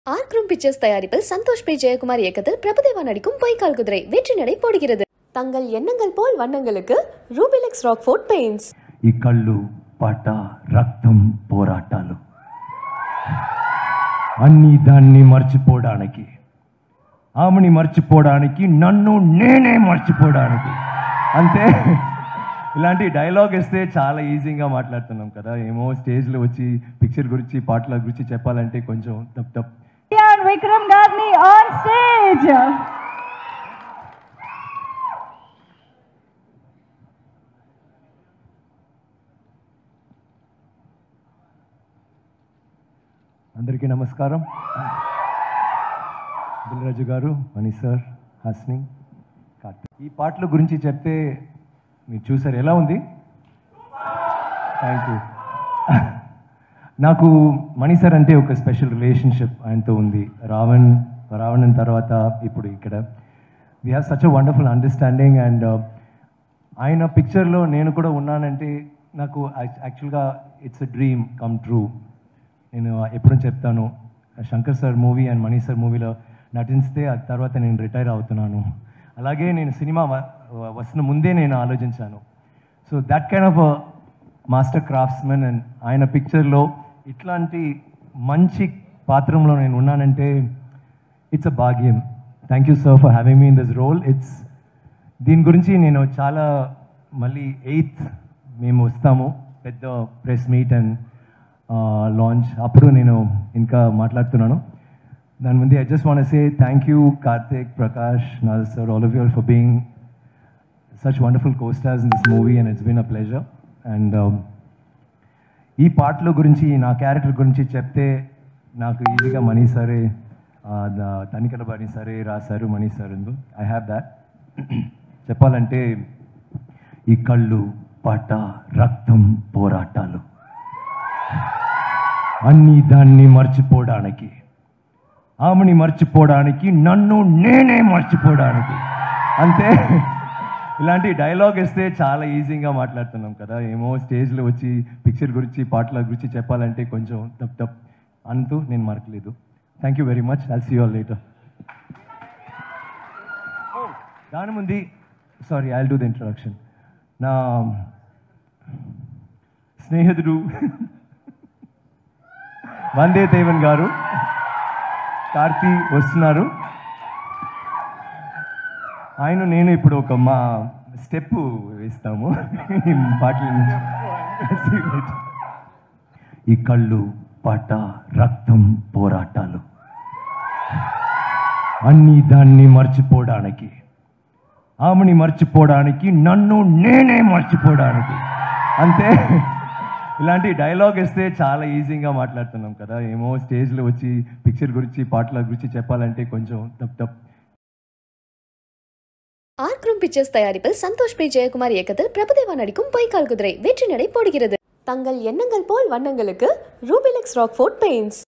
ஆர்க்ரூம் pictures தயாரிப்பில் Santhosh B Jayakumar இயக்கத்தில் பிரபுதேவா நடிக்கும் பொய்க்கால் குதிரை வெற்றி நடை போடுகிறது தங்கள் எண்ணங்கள் போல் வண்ணங்களுக்கு ரூபிலெக்ஸ் ராக்ஃபோர்ட் பெயிண்ட்ஸ் ఈ కళ్ళు పాట రక్తం పోరాటాలు అన్ని దాన్ని మర్చిపోవడానికి ఆమెని మర్చిపోవడానికి నన్ను నేనే మర్చిపోవడానికి అంతే ఇలాంటి డైలాగ్ ఇస్తే చాలా ఈజీగా మాట్లాడుతున్నాం కదా ఏమో స్టేజ్లో వచ్చి పిక్చర్ గురించి పాటల గురించి చెప్పాలంటే కొంచెం తప్ తప్ and Vikram Gadni on stage. అందరికీ నమస్కారం దిల్రాజు గారు మణి సార్ హాస్ని కార్తీక్ ఈ పాటల గురించి చెప్తే మీరు చూసారు ఎలా ఉంది థ్యాంక్ యూ నాకు మణి సార్ అంటే ఒక స్పెషల్ రిలేషన్షిప్ ఆయనతో ఉంది రావణ్ రావణన్ తర్వాత ఇప్పుడు ఇక్కడ we have such a wonderful understanding and ఆయన పిక్చర్లో నేను కూడా ఉన్నానంటే నాకు యాక్చువల్గా it's a dream come true నేను ఎప్పుడు చెప్తాను Shankar sir movie and Mani sir మూవీలో నటిస్తే ఆ తర్వాత నేను రిటైర్ అవుతున్నాను అలాగే నేను సినిమా వ- వస్తున్న ముందే నేను ఆలోచించాను so that kind of master craftsmen and ఆయన పిక్చర్లో ఇట్లాంటి మంచి పాత్రంలో నేను ఉన్నానంటే ఇట్స్ అ భాగ్యం thank you sir for having me in this role it's దీని గురించి నేను చాలా మళ్ళీ ఎయిత్ మేము వస్తాము పెద్ద ప్రెస్ మీట్ అండ్ లాంచ్ అప్పుడు నేను ఇంకా మాట్లాడుతున్నాను దాని ముందు I just want say thank you Karthik Prakash Naz sir all of your for being such wonderful co-stars in this movie and it's been a pleasure and um, ఈ పాటల గురించి నా క్యారెక్టర్ గురించి చెప్తే నాకు ఈజీగా మనీ సరే తనికల బని సరే రాశారు మనీ సార్ ఎందు ఐ హ్యావ్ దాట్ చెప్పాలంటే ఈ కళ్ళు పాట రక్తం పోరాటాలు అన్ని దాన్ని మర్చిపోవడానికి ఆమెని మర్చిపోవడానికి నన్ను నేనే మర్చిపోవడానికి అంతే ఇలాంటి డైలాగ్ ఇస్తే చాలా ఈజీగా మాట్లాడుతున్నాం కదా ఏమో స్టేజ్లో వచ్చి పిక్చర్ గురించి పాటల గురించి చెప్పాలంటే కొంచెం తప్ తప్ అంటూ నేను మరకలేదు thank you very much I'll see all later దాని ముందు sorry I do the introduction నా స్నేహితుడు వందే దేవన్ గారు కార్తీ వస్తున్నారు ఆయన నేను ఇప్పుడు ఒక మా స్టెప్ వేస్తాము ఈ పాటల నుంచి ఈ కళ్ళు పాట రక్తం పోరాటాలు అన్ని దాన్ని మర్చిపోవడానికి ఆమెని మర్చిపోవడానికి నన్ను నేనే మర్చిపోవడానికి అంతే ఇలాంటి డైలాగ్ ఇస్తే చాలా ఈజీగా మాట్లాడుతున్నాం కదా ఏమో స్టేజ్లో వచ్చి పిక్చర్ గురించి పాటల గురించి చెప్పాలంటే కొంచెం తప్ తప్ ஆர்க்ரூம் பிக்சர்ஸ் தயாரிப்பில் சந்தோஷ் பி ஜெயக்குமார் இயக்கத்தில் பிரபுதேவா நடிக்கும் பொய்க்கால் குதிரை வெற்றி நடை போடுகிறது தங்கள் எண்ணங்கள் போல் வண்ணங்களுக்கு ரூபிலெக்ஸ் ராக்ஃபோர்ட் பெயிண்ட்ஸ்